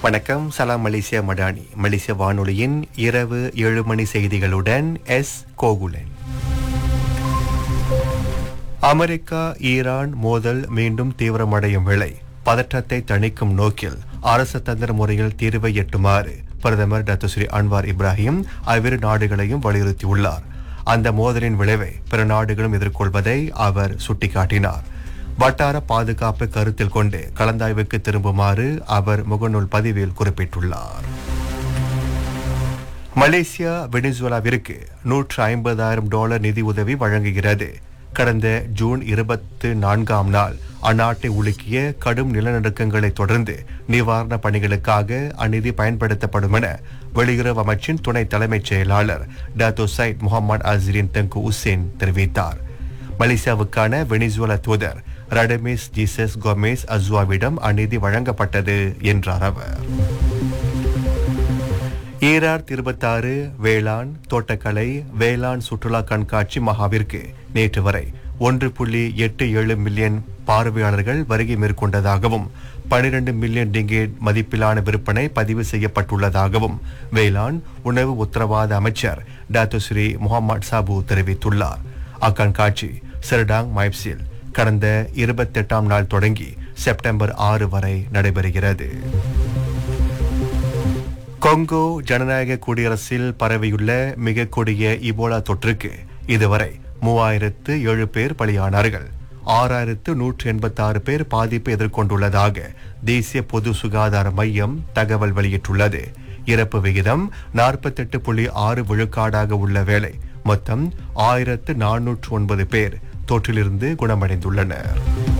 வணக்கம் சலாம் மலேசியா மடானி மலேசிய வானொலியின் இரவு ஏழு மணி செய்திகளுடன் எஸ் கோகுலன் அமெரிக்கா ஈரான் மோதல் மீண்டும் தீவிரமடையும் வேளை பதற்றத்தை தணிக்கும் நோக்கில் அரசு தந்திர முறையில் தீர்வை எட்டுமாறு பிரதமர் டாக்டர் ஸ்ரீ அன்வார் இப்ராஹிம் அவ்விரு நாடுகளையும் வலியுறுத்தியுள்ளார் அந்த மோதலின் விளைவை பிற நாடுகளும் எதிர்கொள்வதை அவர் சுட்டிக்காட்டினார் வட்டார பாதுகாப்பு கருத்தில் கொண்டு கலந்தாய்வுக்கு திரும்புமாறு அவர் முகநூல் பதிவில் குறிப்பிட்டுள்ளார் மலேசியா வெனிசுலாவிற்கு நூற்று ஐம்பதாயிரம் டாலர் நிதி உதவி வழங்குகிறது கடந்த ஜூன் இருபத்து நான்காம் நாள் அந்நாட்டை உலுக்கிய கடும் நிலநடுக்கங்களை தொடர்ந்து நிவாரண பணிகளுக்காக அந்நிதி பயன்படுத்தப்படும் என வெளியுறவு அமைச்சின் துணை தலைமைச் செயலாளர் டாத்தோ சைட் முகமது அஸ்ரின் தங்கு உசேன் தெரிவித்தார் மலேசியாவுக்கான வெனிசுவலா தூதர் ரடமிஸ் ஜீசஸ் கோமேஸ் அஸ்வாவிடம் அந்நிதி வழங்கப்பட்டது என்றார் அவர் ஈரார் இருபத்தாறு வேளாண் தோட்டக்கலை வேளாண் சுற்றுலா கண்காட்சி மகாவிற்கு நேற்று வரை ஒன்று புள்ளி எட்டு ஏழு மில்லியன் பார்வையாளர்கள் வருகை மேற்கொண்டதாகவும் பனிரெண்டு மில்லியன் டிங்கேட் மதிப்பிலான விற்பனை பதிவு செய்யப்பட்டுள்ளதாகவும் வேளாண் உணவு உத்தரவாத அமைச்சர் டாக்டர் ஸ்ரீ முகமது சாபு தெரிவித்துள்ளார் அக்கண்காட்சி செர்டாங் மைப்ஸில் கடந்த இருபத்தெட்டாம் நாள் தொடங்கி செப்டம்பர் ஆறு வரை நடைபெறுகிறது கொங்கோ ஜனநாயக குடியரசில் பரவியுள்ள மிக கொடிய இபோலா தொற்றுக்கு இதுவரை மூவாயிரத்து ஏழு பேர் பலியானார்கள் ஆறாயிரத்து நூற்று எண்பத்தாறு பேர் பாதிப்பு எதிர்கொண்டுள்ளதாக தேசிய பொது சுகாதார மையம் தகவல் வெளியிட்டுள்ளது இறப்பு விகிதம் நாற்பத்தெட்டு புள்ளி ஆறு விழுக்காடாக உள்ள வேளை மொத்தம் ஆயிரத்து நானூற்று ஒன்பது பேர் தொற்றிலிருந்து குணமடைந்துள்ளனர்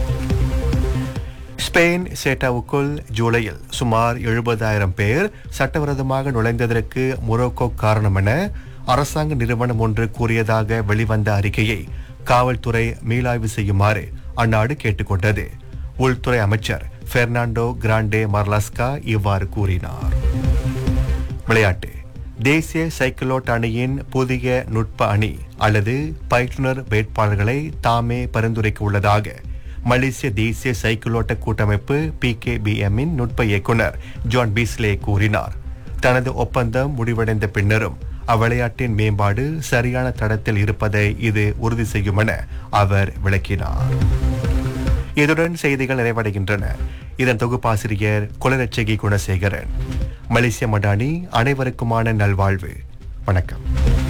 ஸ்பெயின் சேட்டாவுக்குள் ஜூலையில் சுமார் எழுபதாயிரம் பேர் சட்டவிரோதமாக நுழைந்ததற்கு மொரோக்கோ காரணம் என அரசாங்க நிறுவனம் ஒன்று கூறியதாக வெளிவந்த அறிக்கையை காவல்துறை மீளாய்வு செய்யுமாறு அந்நாடு கேட்டுக்கொண்டது உள்துறை அமைச்சர் பெர்னாண்டோ கிராண்டே மர்லாஸ்கா இவ்வாறு கூறினார் விளையாட்டு தேசிய சைக்கிளோட் அணியின் புதிய நுட்ப அணி அல்லது பயிற்றுனர் வேட்பாளர்களை தாமே பரிந்துரைக்க உள்ளதாக மலேசிய தேசிய சைக்கிளோட்ட கூட்டமைப்பு பி கே இன் நுட்ப இயக்குனர் ஜான் பீஸ்லே கூறினார் தனது ஒப்பந்தம் முடிவடைந்த பின்னரும் அவ்விளையாட்டின் மேம்பாடு சரியான தடத்தில் இருப்பதை இது உறுதி செய்யும் என அவர் விளக்கினார் இதுடன் செய்திகள் நிறைவடைகின்றன இதன் தொகுப்பாசிரியர் குலரட்சகி குணசேகரன் மலேசிய மடானி அனைவருக்குமான நல்வாழ்வு வணக்கம்